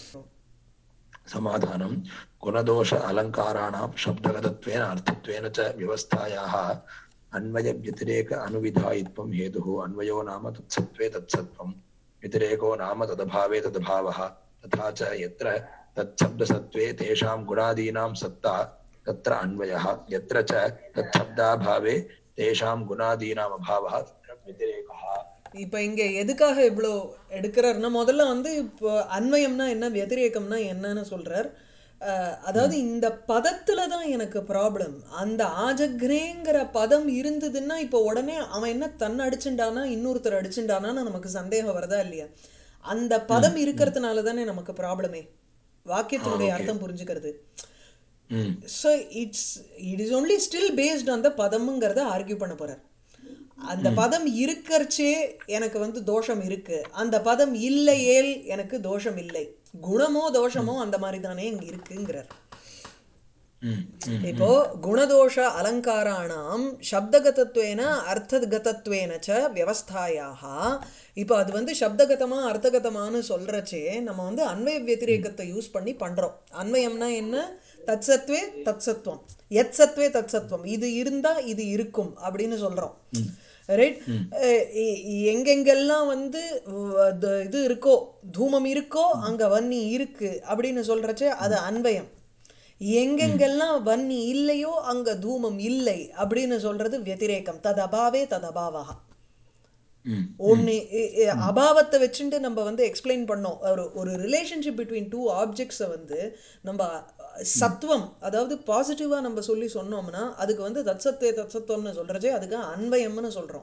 समाधानं गुणदोष अलङ्काराणां शब्दगतत्वेन अर्थत्वेन च व्यवस्थायाः अन्वयव्यतिरेक अनुविधायित्वं हेतुः अन्वयो नाम तत्सत्त्वे तत्सत्त्वं व्यतिरेको नाम तदभावे तदभावः तथा च यत्र तत्शब्दसत्त्वे तेषां गुणादीनां सत्ता तत्र अन्वयः यत्र च तत्शब्दाभावे तेषां गुणादीनाम् अभावः तत्र व्यतिरेकः இப்ப இங்க எதுக்காக இவ்வளோ எடுக்கிறாருன்னா முதல்ல வந்து இப்போ அன்வயம்னா என்ன வத்திரேகம்னா என்னன்னு சொல்றார் அஹ், அதாவது இந்த பதத்துல தான் எனக்கு ப்ராப்ளம் அந்த ஆஜக்ரேங்கிற பதம் இருந்ததுன்னா இப்போ உடனே அவன் என்ன தன்னை அடிச்சுட்டானா இன்னொருத்தர் அடிச்சுட்டானான்னு நமக்கு சந்தேகம் வருதா இல்லையா அந்த பதம் இருக்கிறதுனால தானே நமக்கு ப்ராப்ளமே வாக்கியத்தினுடைய அர்த்தம் புரிஞ்சுக்கிறது ம் so it's it is only still based on the பதம்ங்கிறத ஆர்கியூ பண்ண போறார் அந்த பதம் இருக்கறச்சே எனக்கு வந்து தோஷம் இருக்கு அந்த பதம் இல்லையேல் எனக்கு தோஷம் இல்லை குணமோ தோஷமோ அந்த மாதிரி தானே இங்க இருக்குங்கிறார் ம் ம் இப்போ குணதோஷ அலங்காராணாம் சப்தகதத்வேன அர்த்தகதத்வேன ச வியவஸ்தாயாக இப்போ அது வந்து சப்தகதமா அர்த்தகதமான்னு சொல்றச்சே நம்ம வந்து அன்வய வத்திரேகத்தை யூஸ் பண்ணி பண்றோம் அன்வயம்னா என்ன தத்சத்வே தத்சத்வம் எத் சத்வே தத்சத்வம் இது இருந்தா இது இருக்கும் அப்படின்னு சொல்றோம் ரைட் எங்கெங்கெல்லாம் வந்து வ- அது இது இருக்கோ தூமம் இருக்கோ அங்க வன்னி இருக்கு அப்படின்னு சொல்றச்சே அது அன்வயம் எங்கெங்கெல்லாம் வன்னி இல்லையோ அங்க தூமம் இல்லை அப்படின்னு சொல்றது வத்திரேகம் ததபாவே ததபாவா ம் ஒன்று அபாவத்தை வச்சுட்டு நம்ம வந்து எக்ஸ்பிளைன் பண்ணோம் ஒரு ஒரு ரிலேஷன்ஷிப் பிட்வீன் டூ ஆப்ஜெக்ட்ஸை வந்து நம்ம சத்துவம் அதாவது பாசிட்டிவாக நம்ம சொல்லி சொன்னோம்னா அதுக்கு வந்து தத்சத்தே தத்சத்துவம்னு சொல்கிறச்சே அதுக்கு அன்வயம்னு சொல்கிறோம்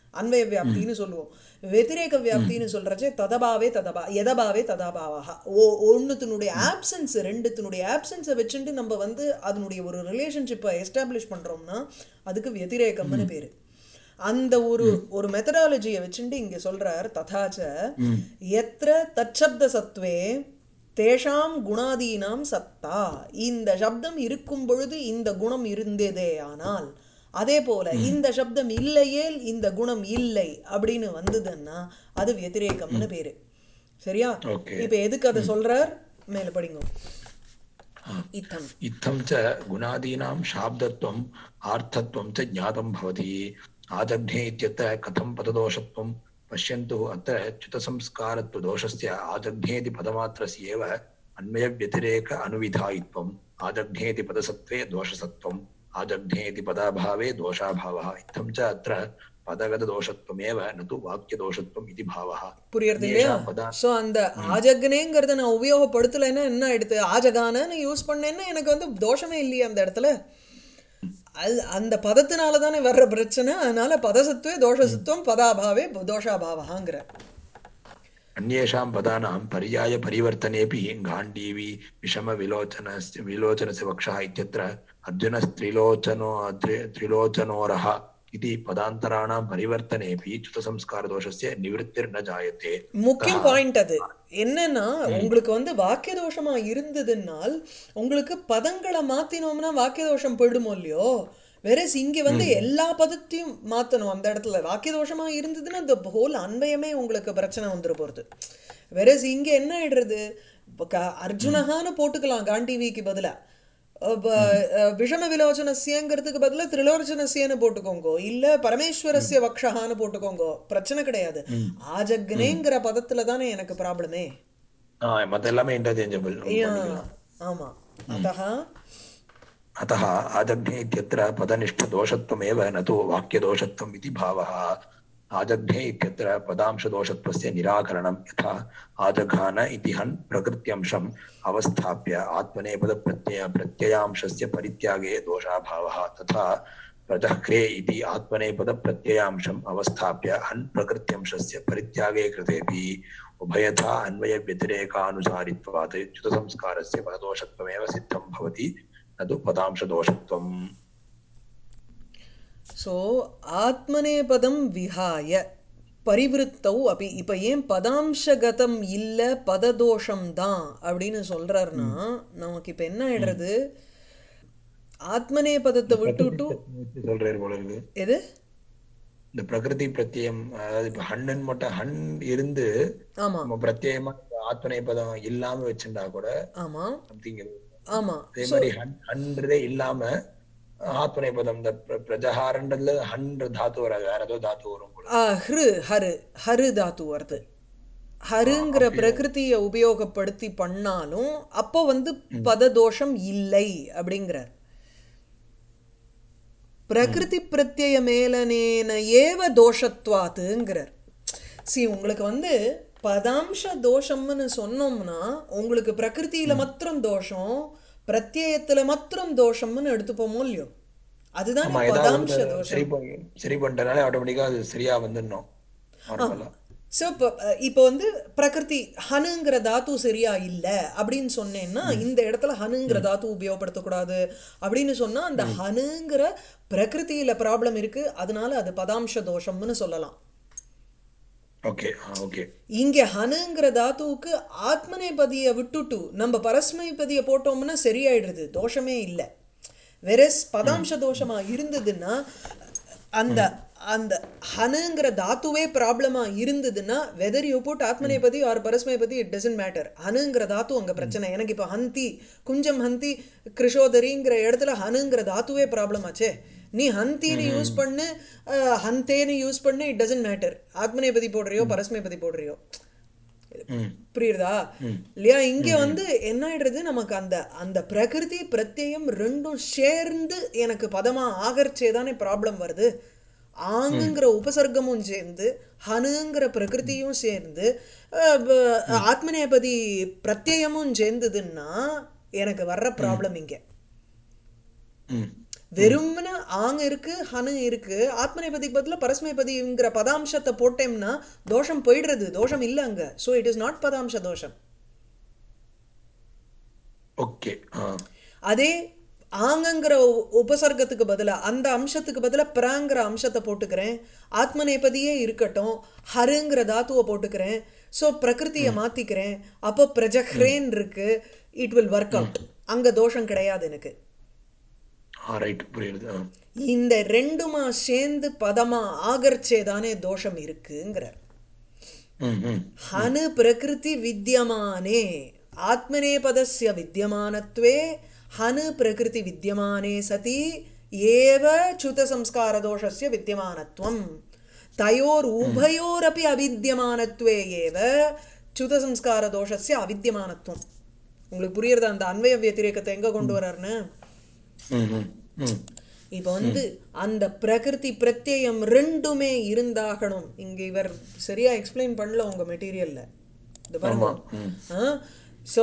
அன்வய வியாப்தின்னு சொல்லுவோம் வெதிரேக வியாப்தின்னு சொல்றச்சே ததபாவே ததபா எதபாவே ததாபாவாக ஓ ஒன்றுத்தினுடைய ஆப்சன்ஸ் ரெண்டுத்தினுடைய ஆப்சன்ஸை வச்சுட்டு நம்ம வந்து அதனுடைய ஒரு ரிலேஷன்ஷிப்பை எஸ்டாப்ளிஷ் பண்றோம்னா அதுக்கு வெதிரேகம்னு பேரு அந்த ஒரு ஒரு மெத்தடாலஜியை வச்சுட்டு இங்க சொல்றார் ததாச்ச எத்திர தச்சப்த சத்வே தேஷாம் குணாதீனாம் சத்தா இந்த சப்தம் இருக்கும் பொழுது இந்த குணம் இருந்ததே ஆனால் அதே போல இந்த சப்தம் இல்லையேல் இந்த குணம் இல்லை அப்படின்னு வந்ததுன்னா அது व्यतिरेकம்னு பேரு சரியா Okay. இப்ப எதுக்கு அதை சொல்றார் மேல படிங்க இத்தம் इत्थं च गुणादीनां शाब्दत्वम् आर्थत्वं च ज्ञातं भवति आजघ्ने इत्यत्र कथं पददोषत्वं पश्यन्तु अत्र च्युतसंस्कारत्वदोषस्य आजघ्नेति पदमात्रस्य एव अन्वयव्यतिरेक अनुविधायित्वम् आजघ्नेति पदसत्त्वे दोषसत्त्वम् आजघ्नेति पदाभावे दोषाभावः इत्थं च अत्र पदगतदोषत्वमेव न तु वाक्यदोषत्वम् इति भावः புரியறது இல்லையா अन्येषां पदा ஸோ அந்த ஆஜக்னேங்கிறத நான் உபயோகப்படுத்தலைன்னா என்ன ஆயிடுது ஆஜகானன்னு யூஸ் பண்ணேன்னா எனக்கு வந்து தோஷமே இல்லையே அந்த இடத்துல அது அந்த பதத்தினால தானே வர்ற பிரச்சனை அதனால பதசத்துவே தோஷசத்துவம் பதாபாவே தோஷாபாவகாங்கிற अन्येषां पदानां पर्यायपरिवर्तनेऽपि गाण्डीवी विषमविलोचनस्य विलोचनस्य वक्षः इत्यत्र अर्जुनस्त्रिलोचनो त्रि- त्रिलोचनोरः इति पदान्तराणां परिवर्तनेऽपि च्युतसंस्कारदोषस्य निवृत्तिर्न जायते முக்கியம் பாயிண்ட் அது என்னன்னா உங்களுக்கு வந்து வாக்கிய தோஷமா இருந்ததுனால் உங்களுக்கு பதங்களை மாத்தினோம்னா வாக்கிய தோஷம் போயிடுமோ இல்லையோ வெரஸ் இங்க வந்து எல்லா பதத்தையும் மாத்தணும் அந்த இடத்துல வாக்கிய தோஷமா இருந்ததுன்னா இந்த ஹோல் அன்வயமே உங்களுக்கு பிரச்சனை வந்துட போறது வெரஸ் இங்க என்ன ஆயிடுறது இப்ப க- அர்ஜுனகான்னு போட்டுக்கலாம் காண்டிவிக்கு பதிலா அப்ப, அஹ், விஷம விலோச்சனசியங்கிறதுக்கு பதிலா திரிலோச்சனசியன்னு போட்டுக்கோங்க இல்ல பரமேஸ்வரஸ்ய வக்ஷகான்னு போட்டுக்கோங்க பிரச்சனை கிடையாது ஆஜக்னேங்கிற பதத்துல தானே எனக்கு ப்ராப்ளமே மற்ற எல்லாமே இன்டர்சேஞ்சபிள் ஆமா அத்தः अतः आजघ्ने इत्यत्र पदनिष्ठदोषत्वमेव न तु वाक्यदोषत्वम् इति भावः आजघ्ने इत्यत्र पदांशदोषत्वस्य निराकरणं यथा आजघान इति हन् प्रकृत्यंशम् अवस्थाप्य आत्मनेपदप्रत्यय प्रत्ययांशस्य परित्यागे दोषाभावः तथा प्रजह्रे इति आत्मनेपदप्रत्ययांशम् अवस्थाप्य हन् प्रकृत्यंशस्य परित्यागे कृतेऽपि उभयथा अन्वयव्यतिरेकानुसारित्वात् च्युतसंस्कारस्य पददोषत्वमेव सिद्धं भवति न तु पदांशदोषत्वम् ஸோ ஆத்மநேபதம் விஹாய பரிவிருத்தௌ அப்படி இப்போ ஏன் பதாம்சகதம் இல்லை பததோஷம் தான் அப்படின்னு சொல்றாருன்னா நமக்கு இப்போ என்ன ஆயிடுறது ஆத்மநேபதத்தை விட்டுட்டு சொல்றாரு போல இருக்கு எது இந்த பிரகிருதி பிரத்யம் அதாவது இப்ப ஹண்ணுன்னு மட்டும் ஹன் இருந்து ஆமா நம்ம பிரத்யேகமா ஆத்மனை பதம் இல்லாம வச்சிருந்தா கூட ஆமா சம்திங் ஆமா அதே மாதிரி ஹன் ஹன்றதே இல்லாம ஆத்மனை பதம் இந்த பிர- பிரஜஹாரன்றதுல ஹன்ற தாத்து வராது வேற ஏதோ தாத்து வரும் போல ஆ, ஹ்ரு ஹரு ஹரு தாத்து வருது ஹருங்கிற பிரகிருதியை உபயோகப்படுத்தி பண்ணாலும் அப்போ வந்து பததோஷம் இல்லை அப்படிங்கிறார் பிரகிருதி பிரத்யய மேலனேன ஏவ தோஷத்வாத்துங்கிறார் சி உங்களுக்கு வந்து பதாம்ச தோஷம்னு சொன்னோம்னா உங்களுக்கு பிரகிருதியில மாத்திரம் தோஷம் பிரத்யயத்துல மாத்திரம் தோஷம்னு எடுத்துப்போமோ இல்லையோ அதுதானே ஆமா ஏதாவது பதாம்ச ஒண்ணு தோஷம் சரி பண்ணி சரி பண்ணிட்டனாலே ஆட்டோமேட்டிக்கா அது சரியா வந்துடணும் நார்மலா ஸோ இப்போ இப்போ வந்து பிரகிருதி ஹனுங்கிற தாத்து சரியா இல்லை அப்படின்னு சொன்னேன்னா இந்த இடத்துல ஹனுங்கிற தாத்து உபயோகப்படுத்தக்கூடாது அப்படின்னு சொன்னா அந்த ஹனுங்கிற பிரகிருதியில ப்ராப்ளம் இருக்கு அதனால அது பதாம்ச தோஷம்னு சொல்லலாம் ஓகே ஓகே இங்க ஹனுங்கிற தாத்துவுக்கு ஆத்மநேபதியை விட்டுட்டு நம்ம பரஸ்மைபதியை போட்டோம்னா சரியாயிடுது தோஷமே இல்லை வெரஸ் பதாம்ச தோஷமா இருந்ததுன்னா அந்த அந்த ஹனுங்கிற தாத்துவே ப்ராப்ளமா இருந்ததுன்னா வெதர் யூ புட் ஆத்மநேபதி ஆர் பரஸ்மைபதி இட் டசன்ட் மேட்டர் ஹனுங்கிற தாத்து அங்க பிரச்சனை எனக்கு இப்போ ஹந்தி குஞ்சம் ஹந்தி கிருஷோதரிங்கிற இடத்துல ஹனுங்கிற தாத்துவே ப்ராப்ளம் ஆச்சே நீ ஹந்தின்னு யூஸ் பண்ணு அஹ், ஹந்தேன்னு யூஸ் பண்ணு இட் டசன்ட் மேட்டர் ஆத்மநேபதி போடுறியோ பரஸ்மைபதி போடுறியோ ம் புரியுறதா இல்லையா இங்க வந்து என்ன ஆயிடுறது நமக்கு அந்த அந்த பிரகிருதி பிரத்யயம் ரெண்டும் சேர்ந்து எனக்கு பதமா ஆகர்ச்சே தானே ப்ராப்ளம் வருது ஆங்குங்கிற உபசர்க்கமும் சேர்ந்து ஹனுங்கிற பிரகிருதியும் சேர்ந்து அஹ், ப- ஆத்மநேபதி பிரத்யயமும் சேர்ந்ததுன்னா எனக்கு வர்ற ப்ராப்ளம் இங்க ம் வெறும்னு ஆங் இருக்கு ஹனு இருக்கு ஆத்மநேபதிக்கு பதிலா பரஸ்மைபதிங்கிற பதாம்சத்தை போட்டேம்னா தோஷம் போயிடுறது தோஷம் இல்லை அங்க ஸோ இட் இஸ் நாட் பதாம்ச தோஷம் ஓகே ஆ அதே ஆங்கங்கிற உ- உபசர்க்கத்துக்கு பதிலா அந்த அம்சத்துக்கு பதிலா பிராங்கிற அம்சத்தை போட்டுக்கிறேன் ஆத்மநேபதியே இருக்கட்டும் ஹருங்கிற தாத்துவை போட்டுக்கிறேன் ஸோ பிரகிருதியை மாத்திக்கிறேன் அப்போ பிரஜஹ்ரேன் இருக்கு இட் வில் ஒர்க் அவுட் அங்க தோஷம் கிடையாது எனக்கு ஆ ரைட் புரியுது ஆ இந்த ரெண்டுமா சேர்ந்து பதமா ஆகர்ச்சே தானே தோஷம் இருக்குங்கிறார் ம் ம் ஹனு பிரகிருதி வித்யமானே ஆத்மநேபதஸ்ய வித்யமானத்வே ஹனு பிரகிருதி வித்யமானே சதி ஏவ च्युतसंस्कारदोषस्य विद्यमानत्वम् तयोर् उभयोरपि अविद्यमानत्वे एव च्युतसंस्कारदोषस्य अविद्यमानत्वम् உங்களுக்கு புரியுறதா அந்த அன்வய வத்திரேகத்தை எங்க கொண்டு வர்றாருன்னு ம் ம் ம் இப்போ வந்து அந்த பிரகிருதி பிரத்யயம் ரெண்டுமே இருந்தாகணும் இங்க இவர் சரியா எக்ஸ்பிளைன் பண்ணல உங்க மெட்டீரியல்ல இது பாருங்க ஆமா ம் ஸோ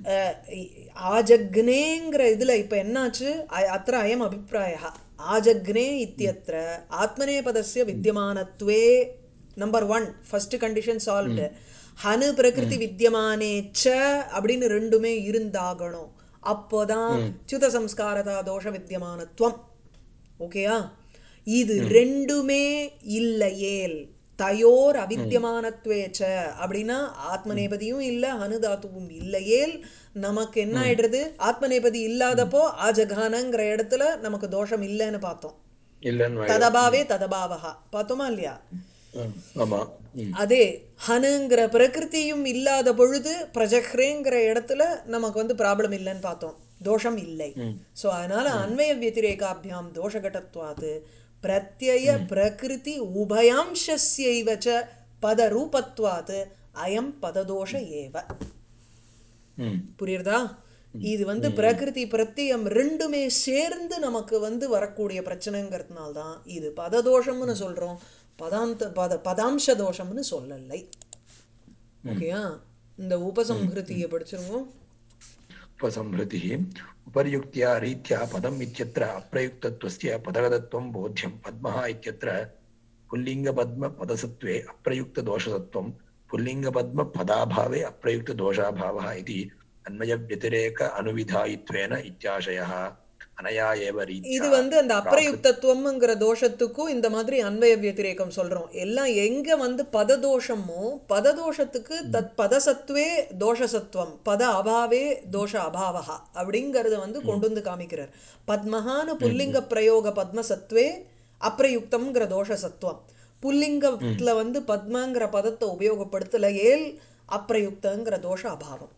ஆஜக்னேங்கிற இதுல இப்ப என்னாச்சு அ- அத்திர அயம் அபிப்பிராய ஆஜக்னே இத்தியத்திர ஆத்மநேபதஸ்ய வித்தியமானத்வே number one first condition solved ஹனு பிரகிருதி வித்தியமானே ச அப்படின்னு ரெண்டுமே இருந்தாகணும் அப்போதான் ச்சுத சம்ஸ்காரதா தோஷ வித்தியமானத்துவம் ஓகேயா இது ரெண்டுமே இல்லையேல் தயோர் அவித்தியமானத்வேச்ச அப்படின்னா ஆத்மநேபதியும் இல்லை அனுதாத்துவும் இல்லையேல் நமக்கு என்ன ஆயிடுறது ஆத்மநேபதி இல்லாதப்போ ஆஜகானங்கிற இடத்துல நமக்கு தோஷம் இல்லைன்னு பார்த்தோம் இல்லைன்னு ஆயிடும். ததபாவே ததபாவகா பார்த்தோமா இல்லையா ம், ஆமா ம் அதே ஹனுங்கிற பிரகிருதியும் இல்லாத பொழுது பிரஜஹ்ரேங்கிற இடத்துல நமக்கு வந்து ப்ராப்ளம் இல்லைன்னு பார்த்தோம் தோஷம் இல்லை ஸோ அதனால அன்வய வத்திரேகாபியாம் தோஷகட்டத்வாது பிரத்யய பிரகிருதி உபயாம்சஸ்யைவ ச பதரூபத்வாத் அயம் பததோஷ ஏவ ம் புரியுறதா இது வந்து பிரகிருதி பிரத்யம் ரெண்டுமே சேர்ந்து நமக்கு வந்து வரக்கூடிய பிரச்சனைங்கிறதுனால தான் இது பததோஷம்னு சொல்றோம் பதாந்த பத பதாம்ச தோஷம்னு சொல்லலை ஓகேயா இந்த உபசம்ஹிருதியை படிச்சிருவோம் उपसंहृतिः उपर्युक्त्या रीत्या पदम् इत्यत्र अप्रयुक्तत्वस्य पदगतत्वं बोध्यं पद्मः इत्यत्र पुल्लिङ्गपद्मपदसत्त्वे अप्रयुक्तदोषसत्त्वं पुल्लिङ्गपद्मपदाभावे अप्रयुक्तदोषाभावः इति अन्वयव्यतिरेक अनुविधायित्वेन इत्याशयः अनया एव இது रीत्या வந்து அந்த அப்பிரயுக்தத்துவம்ங்கிற தோஷத்துக்கும் இந்த மாதிரி அன்வய வத்திரேகம் சொல்றோம் எல்லாம் எங்க வந்து பததோஷமோ பததோஷத்துக்கு தத் பதசத்துவே தோஷசத்துவம் பத அபாவே தோஷ அபாவகா அப்படிங்கறத வந்து கொண்டு வந்து காமிக்கிறார் பத்மஹான புல்லிங்க பிரயோக பத்மசத்வே அப்பிரயுக்தம்ங்கிற தோஷசத்துவம் புல்லிங்கத்துல வந்து பத்மங்கிற பதத்தை உபயோகப்படுத்தல ஏல் அப்பிரயுக்தங்கிற தோஷ அபாவம்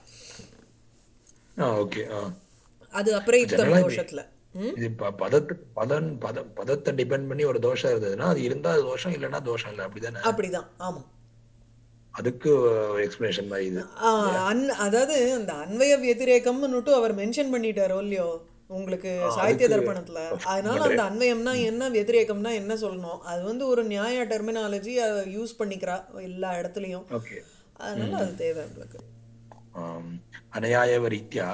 ஆ ஓகே ஆ அது அப்பிரயுக்தம் Generally, தோஷத்துல ம் இது ப- பதத்துக்கு பதன் பத பதத்தை டிபெண்ட் பண்ணி ஒரு தோஷம் இருந்ததுன்னா அது இருந்தா அது தோஷம் இல்லைன்னா தோஷம் இல்லை அப்படிதானே அப்படிதான் ஆமா அதுக்கு எக்ஸ்பிளனேஷன் மாதிரி இது ஆ, அன்- அதாவது அந்த அன்வய வத்திரேகம்னுட்டு அவர் மென்ஷன் பண்ணிட்டாரோ இல்லையோ உங்களுக்கு சாகித்ய தர்ப்பணத்துல அதனால அந்த அன்வயம்னா என்ன வத்திரேகம்னா என்ன சொல்லணும் அது வந்து ஒரு நியாய டெர்மினாலஜி யூஸ் பண்ணிக்கிறா எல்லா இடத்துலயும் ஓகே அதனால அது தேவை உங்களுக்கு आम्, अनया एव रीत्या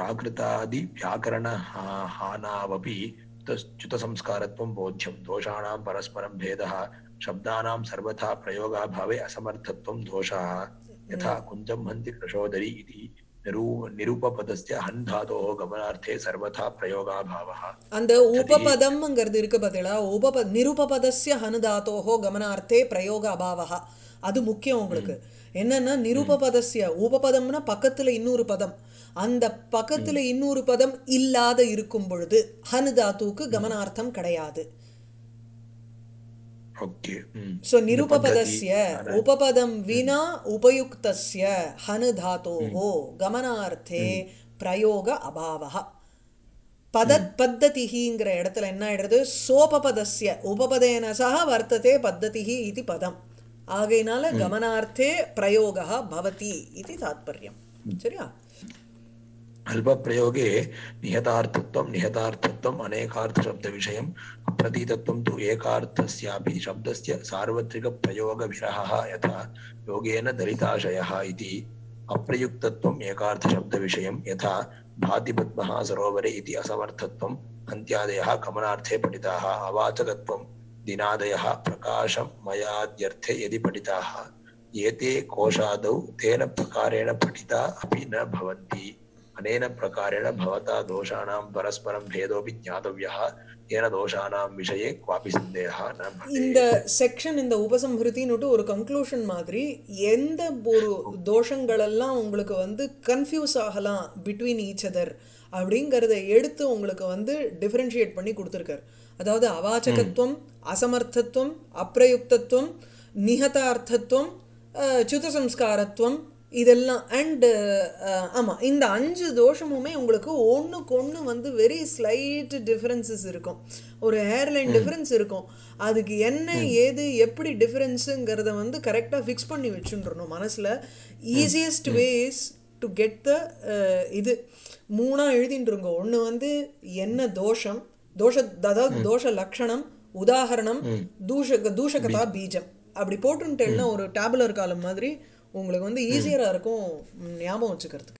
प्राकृतादिव्याकरणहानावपि च्युतसंस्कारत्वं बोध्यं दोषाणां परस्परं भेदः शब्दानां सर्वथा प्रयोगाभावे असमर्थत्वं दोषः यथा कुञ्जं हन्ति कृशोदरी इति निरू निरूपपदस्य हन् धातोः गमनार्थे सर्वथा प्रयोगाभावः அந்த உபபதம்ங்கிறது இருக்கு பார்த்தீங்களா உபப நிருபபதஸ்ய ஹனுதாத்தோஹோ கமனார்த்தே பிரயோக அபாவகா அது முக்கியம் உங்களுக்கு என்னன்னா நிருபபதஸ்ய உபபதம்னா பக்கத்துல இன்னொரு பதம் அந்த பக்கத்துல இன்னொரு பதம் இல்லாத இருக்கும் பொழுது ஹனுதாத்துவுக்கு கமனார்த்தம் கிடையாது ओके ம். सो இந்த निरुपपदस्य पद्धति, उपपदं विना उपयुक्तस्य हन् धातोः गमनार्थे பிரயோக அபாவः பதத் பத்ததிஹிங்கிற இடத்துல என்ன ஆயிடுறது சோபபதஸ்ய உபபதேன சக வர்த்ததே பத்ததிஹி இது பதம் ஆகையினால கமனார்த்தே பிரயோகः பவதி இது தாத்பரியம் சரியா अल्पप्रयोगे निहतार्थत्वं निहतार्थत्वम् अनेकार्थशब्दविषयम् अप्रतीतत्वं तु एकार्थस्यापि शब्दस्य सार्वत्रिकप्रयोगविरहः यथा योगेन दलिताशयः इति अप्रयुक्तत्वम् एकार्थशब्दविषयं यथा भाति पद्मः सरोवरे इति असमर्थत्वं अन्त्यादयः गमनार्थे पठिताः अवाचकत्वं दिनादयः प्रकाशं मयाद्यर्थे यदि पठिताः एते कोशादौ तेन प्रकारेण पठिता अपि न भवन्ति अनेन प्रकारेण भवता दोषाणां परस्परं भेदोऽपि ज्ञातव्यः तेन दोषाणां विषये क्वापि सन्देहः न இந்த भवेत् செக்ஷன் இந்த உபசம்ஹிருத்தின்னுட்டு ஒரு கன்க்ளூஷன் மாதிரி எந்த ஒரு தோஷங்களெல்லாம் உங்களுக்கு வந்து கன்ஃபியூஸ் ஆகலாம் பிட்வீன் ஈச் அதர் அப்படிங்கிறத எடுத்து உங்களுக்கு வந்து டிஃபரன்ஷியேட் பண்ணி கொடுத்துருக்காரு அதாவது அவாச்சகத்துவம் அசமர்த்தத்துவம் அப்பிரயுக்தத்துவம் நிகதார்த்தத்துவம் அஹ், சுதசம்ஸ்காரத்துவம் இதெல்லாம் அண்டு ஆமாம் இந்த அஞ்சு தோஷமுமே உங்களுக்கு ஒன்றுக்கு ஒன்று வந்து வெரி ஸ்லைட் டிஃப்ரென்சஸ் இருக்கும் ஒரு ஹேர்லைன் டிஃப்ரென்ஸ் இருக்கும் அதுக்கு என்ன ஏது எப்படி டிஃப்ரென்ஸுங்கிறத வந்து கரெக்டாக ஃபிக்ஸ் பண்ணி வச்சுன்றணும் மனசில் easiest ways to get the இது மூணாக எழுதிட்டுருங்க ஒன்று வந்து என்ன தோஷம் தோஷ அதாவது தோஷ லக்ஷணம் உதாகரணம் தூஷக தூஷகதா பீஜம் அப்படி போட்டுன்ட்டேன்னா ஒரு டேபுலர் காலம் மாதிரி உங்களுக்கு வந்து ஈஸியராக இருக்கும் ஞாபகம் வச்சுக்கிறதுக்கு